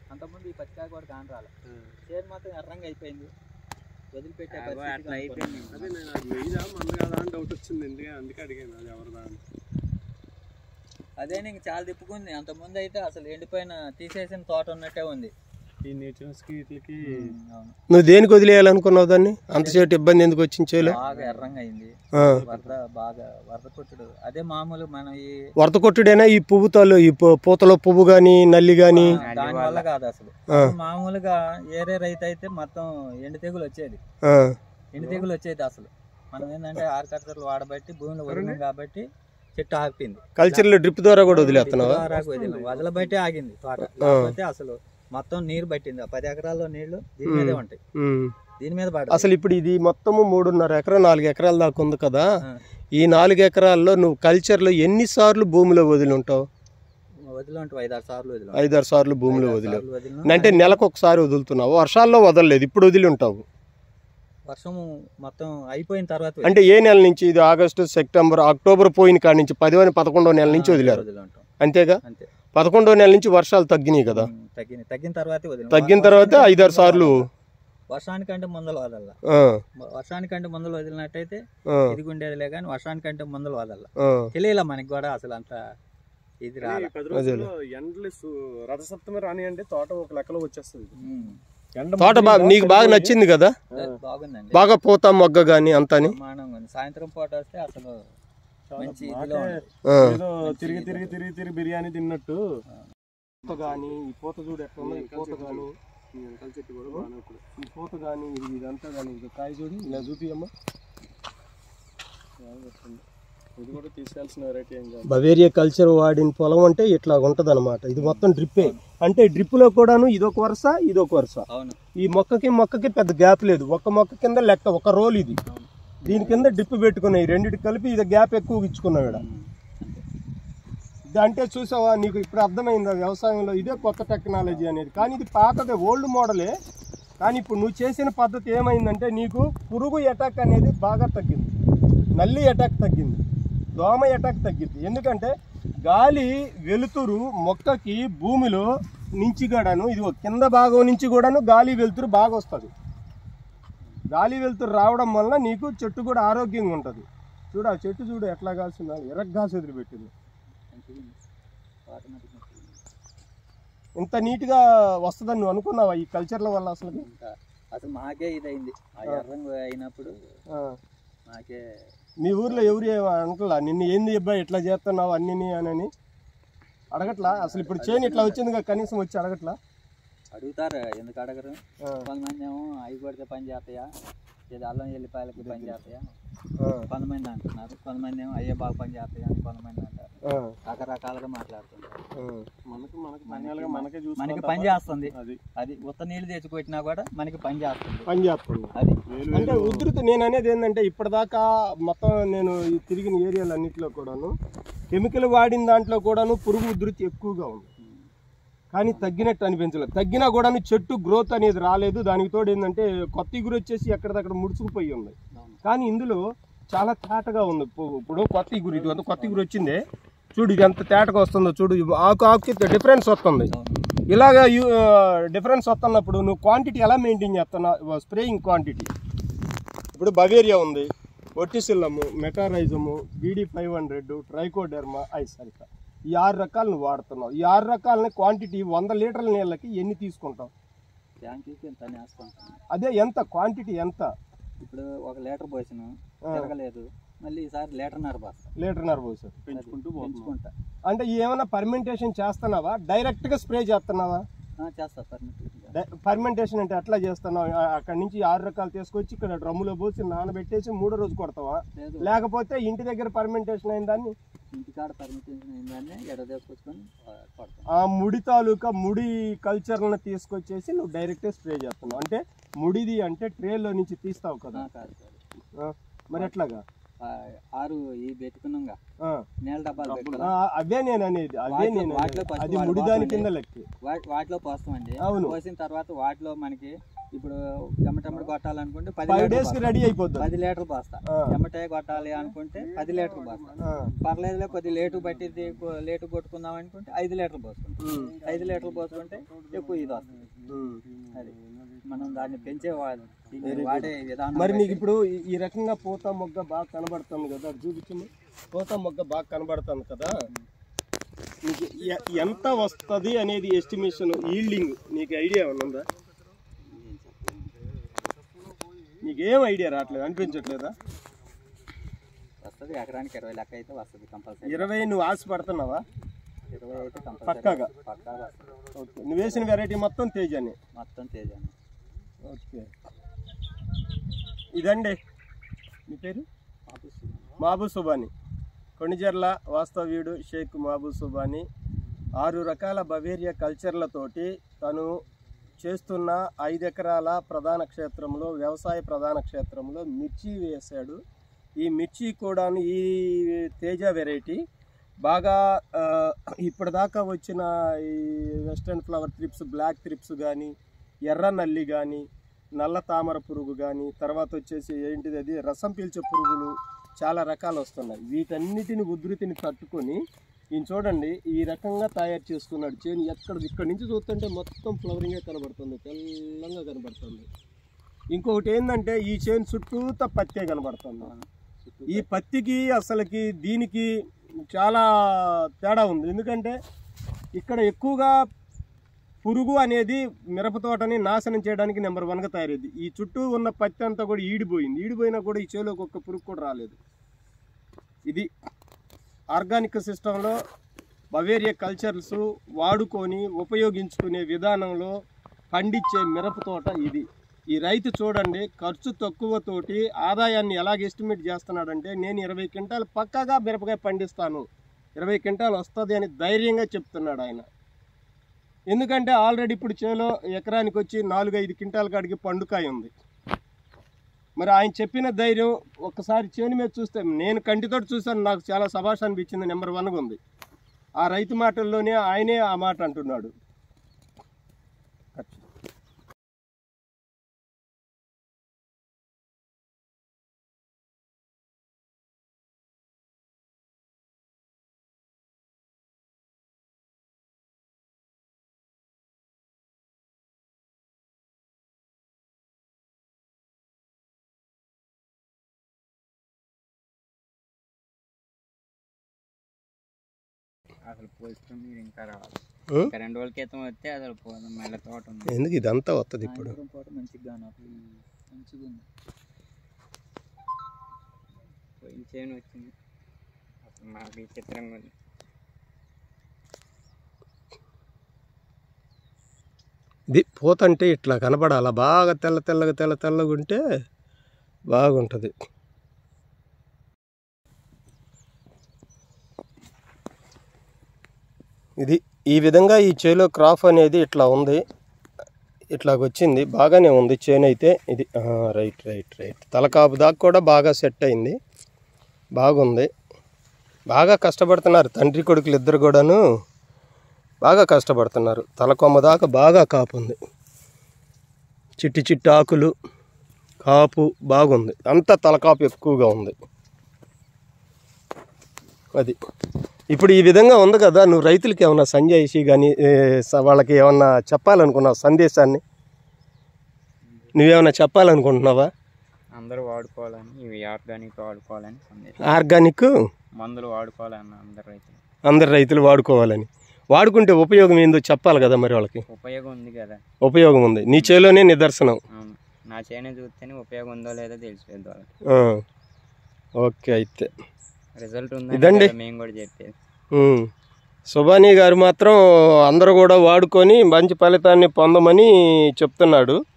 అంతకుముందు ఈ పచ్చికాయ కూడా కాని రాలే చేను మొత్తం ఎర్రంగా అయిపోయింది వదిలిపెట్టే అబ్బో, పరిస్థితి అట్లా అయిపోయింది అదే నేను అది వెయ్యిదా మంద కాదా అని డౌట్ వచ్చింది ఎందుకే అందుకే అడిగాను అది ఎవరిదా అని అదే నీకు చాలా తిప్పుకుంది అంతకుముందు అయితే అసలు ఎండిపోయిన తీసేసిన తోట ఉన్నట్టే ఉంది ఈ నేచర్స్ కి వీటికి అవును నువ్వు దేనికి వదిలేయాలనుకున్నావు దాన్ని అంతసేపు ఇబ్బంది ఎందుకు వచ్చింది చేలో బాగా ఎర్రంగా అయింది ఆ. వరద బాగా వరద కొట్టుడు అదే మామూలు మనం ఈ వరద కొట్టుడైనా ఈ పువ్వుతాలు ఈ పు- పూతలో పువ్వు కానీ నల్లి కానీ దాని వల్ల కాదు అసలు ఆ. మామూలుగా ఏరే రైతు అయితే మొత్తం ఎండు తెగులు వచ్చేది ఎండు తెగులు వచ్చేది అసలు మనం ఏంటంటే ఆర్కర్చర్లు వాడబట్టి భూమిలో వదిలినాం కాబట్టి చెట్టు ఆగిపోయింది కల్చర్లో డ్రిప్ ద్వారా కూడా వదిలేస్తున్నావా ద్వారాకు వదిలినాం వదలబట్టి ఆగింది తోట లేకపోతే అసలు మొత్తం నీరు పట్టింది ఆ పది ఎకరాల్లో నీళ్లు దీని మీదే ఉంటాయి ఉమ్. దీని మీద పడ అసలు ఇప్పుడు ఇది మొత్తము మూడున్నర ఎకరా నాలుగు ఎకరాల దాకా ఉంది కదా ఆ. ఈ నాలుగు ఎకరాల్లో నువ్వు కల్చర్లో ఎన్నిసార్లు భూమిలో వదిలి ఉంటావు వదిలి ఉంటాం ఐదారు సార్లు వదిలి ఐదారు సార్లు భూమిలో వదిలేవు సార్లు వదిలినాం. అంటే నెలకు ఒకసారి వదులుతున్నావు వర్షాల్లో వదలలేదు ఇప్పుడు వదిలి ఉంటావు వర్షము మొత్తం అయిపోయిన తర్వాత అంటే ఏ నెల నుంచి ఇది ఆగస్టు సెప్టెంబర్ అక్టోబర్ పోయిన కాడి నుంచి పదివని పదకొండో నెల నుంచి వదిలారు వదిలి ఉంటాం అంతేగా అంతే పదకొండో నెల నుంచి వర్షాలు తగ్గినాయి కదా ఉమ్, తగ్గిన తగ్గిన తర్వాత వదిలినాం. తగ్గిన తర్వాత ఐదారు సార్లు వర్షానికంటే ముందలు వదల ఆ, వర్షానికంటే ముందలు వదిలినట్టయితే ఆ, ఇది ఉండేదిలే కానీ వర్షానికంటే ముందలు వదల ఆ. తెలియలే మనకి కూడా అసలు అంత ఇది రాలే ఈ పది రోజుల్లో ఎండలు సు- రథసప్తమి రాని అంటే తోట ఒక లెక్కలో వచ్చేస్తుంది ఉమ్, ఎండ తోట బాగా నీకు బాగా nచ్చింది కదా బాగుందండి బాగా పోతా మొగ్గ కానీ అంతని బ్రహ్మాండంగా ఉంది సాయంత్రం పూట వస్తే అసలు మంచి ఇదిలో నాకే ఉంది. ఆ, ఏదో తిరిగి తిరిగి తిరిగి తిరిగి బిర్యానీ తిన్నట్టు పూత కానీ ఈ పూత చూడు ఎట్లా ఉంది, ఈ పూత కానీ ఈ వెనకాల చెట్టు కూడా బాగానే ఉంటుంది. ఈ పూత కానీ ఇది ఇదంతా కానీ ఇది కాయ చూడు ఇలా చూపియమ్మా బాగా వస్తుంది. ఇది కూడా తీసేయాల్సిన వెరైటీ ఏం కాదు బవేరియా కల్చర్ వాడిన పొలం అంటే ఇట్లా ఉంటది అనమాట ఇది మొత్తం డ్రిప్పే అంటే డ్రిప్ లో కూడాను ఇదొక వరుస ఇదొక వరుస అవును ఈ మొక్కకి మొక్కకి పెద్ద గ్యాప్ లేదు ఒక్క మొక్క కింద లెక్క ఒక రోల్ ఇది దీని కింద డ్రిప్ పెట్టుకున్నాయి రెండిటి కలిపి ఇది గ్యాప్ ఎక్కువ ఇచ్చుకున్నావు ఇక్కడ ఉమ్, అంతే. ఇది అంటే చూసావా నీకు ఇప్పుడు అర్థమైందా వ్యవసాయంలో ఇదే కొత్త టెక్నాలజీ అనేది కానీ ఇది పాతదే ఓల్డ్ మోడలే కానీ ఇప్పుడు నువ్వు చేసిన పద్ధతి ఏమైందంటే నీకు పురుగు అటాక్ అనేది బాగా తగ్గింది నల్లి అటాక్ తగ్గింది దోమ అటాక్ తగ్గింది ఎందుకంటే గాలి వెలుతురు మొక్కకి భూమిలో నుంచి కూడాను ఇది కింద భాగం నుంచి కూడాను గాలి వెలుతురు బాగా వస్తుంది గాలి వెలుతురు రావడం వల్ల నీకు చెట్టు కూడా ఆరోగ్యంగా ఉంటుంది చూడు ఆ చెట్టు చూడు ఎట్లా కాల్సిందా ఎరగ్గాసి వదిలిపెట్టింది మంచిగా ఉంది. ఆటోమేటిక్ మంచిగా ఉంది. ఇంత నీట్గా వస్తుందని నువ్వు అనుకున్నావా ఈ కల్చర్ల వల్ల అసలు ఇంకా అసలు మాకే ఇది అయింది ఆ ఎర్రంగా అయినప్పుడు మాకే మీ ఊర్లో ఎవరు ఏం అనట్లా నిన్ను ఏంది అబ్బాయి ఇట్లా చేస్తున్నావు అన్ని అని అడగట్లా అసలు ఇప్పుడు చేను ఇట్లా వచ్చింది కదా కనీసం వచ్చి అడగట్లా అడుగుతారు ఎందుకు అడగరు ఆ, కొంతమంది ఏమో అవి కొడితే పని చేస్తాయా ఇది అల్లం ఎల్లిపాయలకి పని చేస్తాయా ఆ, కొంతమంది అంటున్నారు కొంతమంది ఏమో అయ్యే బాగా పని చేస్తాయా అని కొంతమంది అంటారు ఆ, రకరకాలుగా మాట్లాడుతుంటారు ఆ. మనకు మనకు మాన్యాలుగా మనకే చూసుకోవాలి మనకి తప్ప పని చేస్తుంది అది అది ఉత్త నీళ్ళు తెచ్చుకొట్టినా కూడా మనకి పని చేస్తుంది పని చేస్తుంది అది వేలు అంటే ఉధృతి నేను అనేది ఏంటంటే ఇప్పటిదాకా మొత్తం నేను ఈ తిరిగిన ఏరియాలు అన్నింటిలో కూడాను కెమికల్ వాడిన దాంట్లో కూడాను పురుగు ఉధృతి ఎక్కువగా ఉంది కానీ తగ్గినట్టు అనిపించలేదు తగ్గినా కూడాను చెట్టు గ్రోత్ అనేది రాలేదు దానికి తోడు ఏంటంటే కొత్త ఇగురు వచ్చేసి ఎక్కడిదక్కడ ముడుచుకుపోయి ఉంది కానీ ఇందులో చాలా తేటగా ఉంది ఇప్పుడు ఇప్పుడు కొత్త ఇగురు ఇది అంత కొత్త ఇగురు వచ్చిందే చూడు ఇది ఎంత తేటగా వస్తుందో చూడు ఇవి ఆకు ఆకుకి డిఫరెన్స్ వస్తుంది ఇలాగా డిఫరెన్స్ వస్తున్నప్పుడు నువ్వు క్వాంటిటీ ఎలా మెయింటైన్ చేస్తున్నావు స్ప్రేయింగ్ క్వాంటిటీ ఇప్పుడు బవేరియా ఉంది ఒట్టిసిల్లము మెటారైజము బీడీ ఫైవ్ హండ్రెడ్ ట్రైకోడెర్మా ఐసల్ఫా ఈ ఆరు రకాలు నువ్వు వాడుతున్నావు ఈ ఆరు రకాలని క్వాంటిటీ వంద లీటర్ల నీళ్ళకి ఎన్ని తీసుకుంటావు ట్యాంకీకి ఎంత వేసుకుంటాను అదే ఎంత క్వాంటిటీ ఎంత ఇప్పుడు ఒక లీటర్ పోసిన ఆ. తిరగలేదు మళ్ళీ ఈసారి లీటర్న్నర పోస్తా లీటర్న్నర పోసారు పెంచుకుంటూ పోతున్నాం పెంచుకుంటా అంటే ఏమైనా పర్మెంటేషన్ చేస్తున్నావా డైరెక్ట్గా స్ప్రే చేస్తున్నావా ఆ, చేస్తా పర్మిట్ పర్మెంటేషన్ అంటే ఎట్లా చేస్తున్నావు ఆ- అక్కడి నుంచి ఆరు రకాలు తీసుకొచ్చి ఇక్కడ డ్రమ్ములో పోసి నానబెట్టేసి మూడో రోజు కొడతావా లేదు లేకపోతే ఇంటి దగ్గర పర్మెంటేషన్ అయిన దాన్ని ఇంటికాడ పర్మిటేషన్ అయిందాన్ని ఎడ తీసుకొచ్చుకొని ఆ, కొడతాం ఆ ముడి తాలూకా ముడి కల్చర్లను తీసుకొచ్చేసి నువ్వు డైరెక్ట్ స్ప్రే చేస్తున్నావు అంటే ముడిది అంటే ట్రేలో నుంచి తీస్తావు కదా ఆ, కాదు కాదు ఆ, మరి ఎట్లాగా ఆ, ఆరు ఈ పెట్టుకున్నాంగా ఆ. నీళ్ళ డబ్బాలు ఆ, పెట్టుకున్నాం అవే నేను అనేది అవే వాటిలో- నేను వాటిలో అనేది. ఫస్ట్ అది వాడు ముడిదాని బాగుంది. కింద లెక్క వా- వాటిలో పోస్తామండి అవును. పోసిన తర్వాత వాటిలో మనకి ఇప్పుడు ఎమ్మటెమ్మటి కొట్టాలనుకుంటే పది ఫైవ్ లీటర్లు డేస్ కి పోస్తా. రెడీ అయిపోద్ది పది లీటర్లు పోస్తా ఆ. ఎమ్మటే కొట్టాలి అనుకుంటే పది లీటర్లు పోస్తా ఆ. పర్లేదులే కొద్ది లేటు పట్టిద్ది కొ- లేటు కొట్టుకుందాం అనుకుంటే ఐదు లీటర్లు పోసుకుంటాం ఉమ్. ఐదు లీటర్లు పోసుకుంటే ఎక్కువ ఇది వస్తుంది ఉమ్. అది మనం దాన్ని పెంచే వా- దీన్ని వాడే విధానం మరి బట్టి నీకు ఇప్పుడు ఈ- ఈ రకంగా పూత మొగ్గ బాగా కనబడుతుంది కదా అది చూపించము పూత మొగ్గ బాగా కనబడుతుంది కదా నీకు ఎ- ఎంత వస్తుంది అనేది ఎస్టిమేషన్ ఈల్డింగ్ నీకు ఐడియా ఏమన్నా ఉందా నీకు ఏం ఐడియా రావట్లేదు అనిపించట్లేదా వస్తుంది ఎకరానికి ఇరవై లెక్క అయితే వస్తుంది కంపల్సరీ ఇరవై నువ్వు ఆశపడుతున్నావా ఇరవై అయితే కంపల్సరీ పక్కాగా పక్కాగా వస్తుంది ఓకే నువ్వు వేసిన వెరైటీ మొత్తం తేజాని మొత్తం తేజాను ఓకే ఇదండి మీ పేరు మహబూ సుబాని కొణిజర్ల వాస్తవ్యుడు షేక్ మహబూ సుబాని ఆరు రకాల బవేరియా కల్చర్లతోటి తను చేస్తున్న ఐదు ఎకరాల ప్రధాన క్షేత్రంలో వ్యవసాయ ప్రధాన క్షేత్రంలో మిర్చి వేశాడు ఈ మిర్చి కూడా ఈ తేజ వెరైటీ బాగా ఆ, ఇప్పటిదాకా వచ్చిన ఈ western flower thrips black thrips కానీ ఎర్ర నల్లి కానీ నల్ల తామర పురుగు కానీ తర్వాత వచ్చేసి ఏంటిది అది రసం పీల్చే పురుగులు చాలా రకాలు వస్తున్నాయి వీటన్నిటిని ఉధృతిని తట్టుకొని ఈయన చూడండి ఈ రకంగా తయారు చేసుకున్నాడు చేను ఎక్కడ ఇక్కడి నుంచి చూస్తుంటే మొత్తం ఫ్లవరింగే కనబడుతుంది తెల్లంగా కనబడుతుంది ఇంకొకటి ఏంటంటే ఈ చేను చుట్టూత పత్తే కనబడుతుంది ఈ పత్తికి అసలుకి దీనికి చాలా తేడా ఉంది ఎందుకంటే ఇక్కడ ఎక్కువగా పురుగు అనేది మిరప తోటని నాశనం చేయడానికి నెంబర్ వన్గా తయారైంది ఈ చుట్టూ ఉన్న పత్తి అంతా కూడా ఈడిపోయింది ఈడిపోయినా కూడా ఈ చేలోకి ఒక్క పురుగు కూడా రాలేదు ఇది ఆర్గానిక్ సిస్టంలో బవేరియా కల్చర్స్ వాడుకొని ఉపయోగించుకునే విధానంలో పండించే మిరప తోట ఇది ఈ రైతు చూడండి ఖర్చు తక్కువతోటి ఆదాయాన్ని ఎలాగ ఎస్టిమేట్ చేస్తున్నాడంటే నేను ఇరవై క్వింటాలు పక్కాగా మిరపకాయ పండిస్తాను ఇరవై క్వింటాలు వస్తుంది అని ధైర్యంగా చెప్తున్నాడు ఆయన ఎందుకంటే ఆల్రెడీ ఇప్పుడు చేలో ఎకరానికి వచ్చి నాలుగు ఐదు క్వింటాల కాడికి పండుకాయ ఉంది మరి ఆయన చెప్పిన ధైర్యం ఒక్కసారి చేను మీద చూస్తే నేను కంటితో చూసాను నాకు చాలా సభాష అనిపించింది నెంబర్ వన్గా ఉంది ఆ రైతు మాటల్లోనే ఆయనే ఆ మాట అంటున్నాడు అసలు పోస్ట్ మీరు ఇంకా రావాలి ఉం? ఇంకా రెండు రోజుల క్రితం వస్తే అసలు పోదాం మళ్ళీ తోట ఉంది ఎందుకు ఇదంతా వస్తుంది ఇప్పుడు సాయంత్రం పూట మంచిగా నాకు మంచిగా ఉంది పోయిన చేను వచ్చింది అసలు మాకు విచిత్రంగా ఉంది ఇది పోతంటే ఇట్లా కనపడాలా బాగా తెల్ల తెల్లగా తెల్ల తెల్లగా ఉంటే బాగుంటుంది ఇది ఈ విధంగా ఈ చేలో క్రాప్ అనేది ఇట్లా ఉంది ఇట్లాగ వచ్చింది బాగానే ఉంది చేను అయితే ఇది ఆ, రైట్ రైట్ రైట్ తలకాపు దాకా కూడా బాగా సెట్ అయింది బాగుంది బాగా కష్టపడుతున్నారు తండ్రి కొడుకులు ఇద్దరు కూడాను బాగా కష్టపడుతున్నారు తలకొమ్మ దాకా బాగా కాపు ఉంది చిట్టి చిట్టి ఆకులు కాపు బాగుంది అంతా తలకాపు ఎక్కువగా ఉంది అది ఇప్పుడు ఈ విధంగా ఉంది కదా నువ్వు రైతులకి ఏమన్నా సంజాయిషి కానీ వాళ్ళకి ఏమన్నా చెప్పాలనుకున్నావు సందేశాన్ని నువ్వేమన్నా చెప్పాలనుకుంటున్నావా అందరూ వాడుకోవాలని ఇవి ఆర్గానిక్ వాడుకోవాలని సందేశం ఆర్గానిక్ మందులు వాడుకోవాలన్న అందరు రైతులు అందరు రైతులు వాడుకోవాలని వాడుకుంటే ఉపయోగం ఏందో చెప్పాలి కదా మరి వాళ్ళకి ఉపయోగం ఉంది కదా ఉపయోగం ఉంది నీ చేలోనే నిదర్శనం అవును నా చేను చూస్తేనే ఉపయోగం ఉందో లేదో తెలిసిపోద్ది వాళ్ళకి ఆ. ఓకే అయితే రిజల్ట్ ఇదండి. ఉందని మేము కూడా చెప్పేది ఉమ్. సుబానీ గారు మాత్రం అందరూ కూడా వాడుకొని మంచి ఫలితాన్ని పొందమని చెప్తున్నాడు